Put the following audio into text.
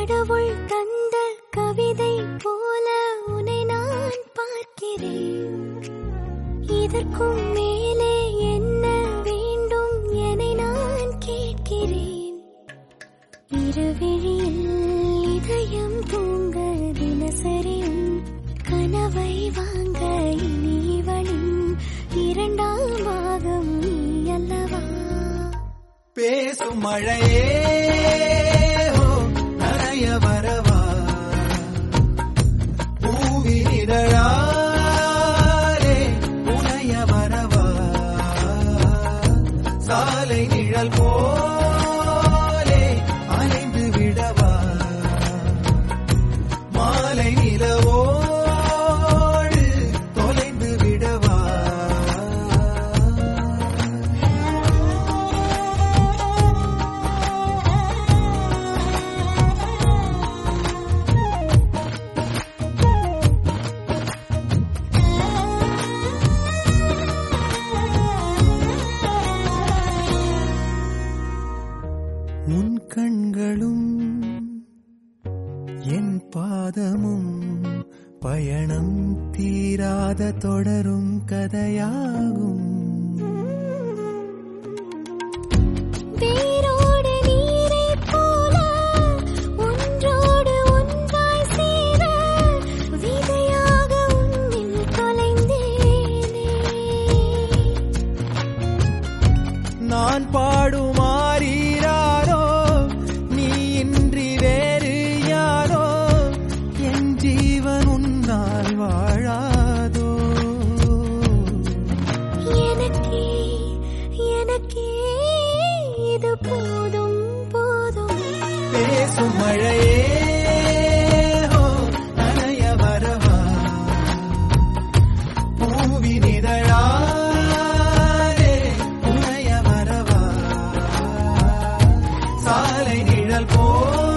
கடவுள் தந்த கவிதை போல உன்னை நான் பார்க்கிறேன் இதற்கும் மேலே என்ன வேண்டும் என நான் கேட்கிறேன் இருவிழியில் இதயம் தூங்க தினசரியும் கனவை வாங்க இனி இவளின் இரண்டாம் பாகம் நீ அல்லவா பேசும் மழையே ஓ, நனைய வரவா பூவின் இதழாலே உனைய வரவா சாலை நிழல் போலே அலைந்து விடவா மாலை நிலவோடு தொலைந்து விடவா உன் கண்களும் என் பாதமும் பயணம் தீராத தொடரும் கதையாகும் வேரோடு நீரைப் போல ஒன்றோடு ஒன்றாய் சேர விதையாக உன்னில் தொலைந்தேனே நான் பாடுமாறீராரோ நீ இன்றி வேறு யாரோ என் ஜீவன் உன்னால் வாழாதோ எனக்கே எனக்கே இது போதும் போதும் பேசும் மழையே ஓ, நனைய வரவா பூவின் இதழாலே உனைய வரவா சாலை நிழல் போ